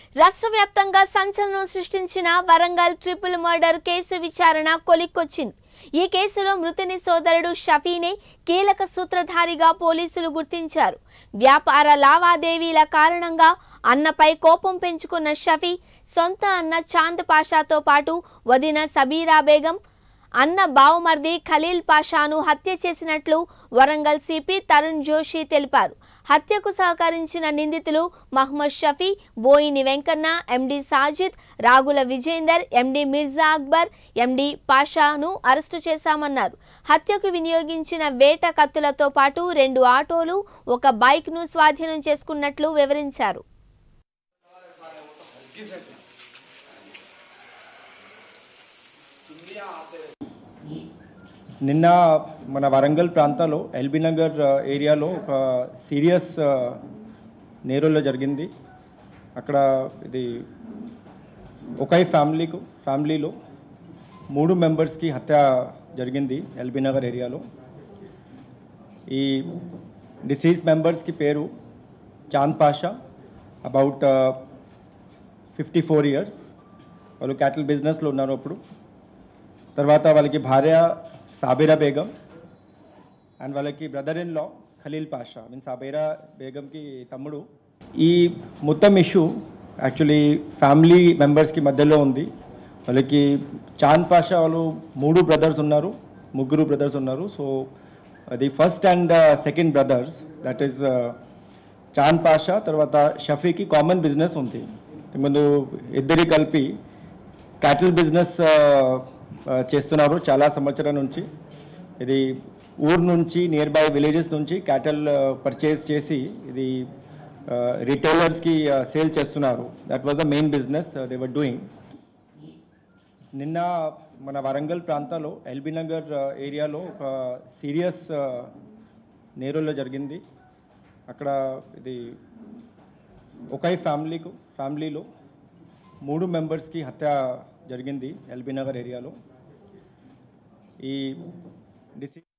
రాష్ట్ర వ్యాప్తంగా సంచలనం సృష్టించిన వరంగల్ ట్రిపుల్ మర్డర్ కేసు విచారణ కొలిక్కొచ్చింది ఈ కేసులో మృతుని సోదరుడు షఫీనే కీలక సూత్రధారిగా పోలీసులు గుర్తించారు వ్యాపార లావాదేవీల కారణంగా అన్నపై కోపం పెంచుకున్న షఫీ సొంత అన్న చాంద్ పాషాతో పాటు వదిన సబీరా బేగం అన్న బావుమర్ది ఖలీల్ పాషాను హత్య చేసినట్లు వరంగల్ సిపి తరుణ్ జోషి తెలిపారు హత్యకు సహకరించిన నిందితులు Mohammed Shafi Boini Venkanna MD Sajid Ragula Vijender MD Mirza Akbar MD పాషాను అరెస్టు చేశామన్నారు హత్యకు వినియోగించిన వేట కత్తులతో పాటు రెండు ఆటోలు ఒక బైక్ను స్వాధీనం చేసుకున్నట్లు వివరించారు నిన్న మన వరంగల్ ప్రాంతాల్లో ఎల్బీ నగర్ ఆ, ఏరియాలో ఒక సీరియస్ ఆ, నేరులో జరిగింది అక్కడ ఇది ఒకే ఫ్యామిలీకు ఫ్యామిలీలో మూడు మెంబర్స్కి హత్య జరిగింది ఎల్బీ నగర్ ఏరియాలో ఈ డిసీజ్ మెంబర్స్కి పేరు Chand Pasha about fifty four years వాళ్ళు క్యాటిల్ బిజినెస్లో ఉన్నారు అప్పుడు తర్వాత వాళ్ళకి భార్య సాబిరా బేగం అండ్ వాళ్ళకి brother in law Khaleel Pasha mean Sabera బేగంకి తమ్ముడు ఈ మొత్తం ఇష్యూ యాక్చువల్లీ ఫ్యామిలీ మెంబర్స్కి మధ్యలో ఉంది వాళ్ళకి చాంద్ పాషా వాళ్ళు మూడు బ్రదర్స్ ఉన్నారు ముగ్గురు బ్రదర్స్ ఉన్నారు సో అది first and second brothers that is Chand Pasha తర్వాత షఫీకి కామన్ బిజినెస్ ఉంది ముందు ఇద్దరి కలిపి క్యాటిల్ బిజినెస్ ఆ, ఆ, చేస్తున్నారు చాలా సంవత్సరాల నుంచి ఇది ఊరు నుంచి నియర్ బై విలేజెస్ నుంచి క్యాటిల్ పర్చేస్ చేసి ఇది రిటైలర్స్కి సేల్ చేస్తున్నారు that was the main business they were doing నిన్న మన వరంగల్ ప్రాంతాల్లో ఎల్బీ నగర్ ఆ, ఏరియాలో ఒక సీరియస్ నేరులో జరిగింది అక్కడ ఇది ఒకే ఫ్యామిలీకు ఫ్యామిలీలో మూడు మెంబర్స్కి హత్య జరిగింది ఎల్బీ నగర్ ఏరియాలో ఈ డిసి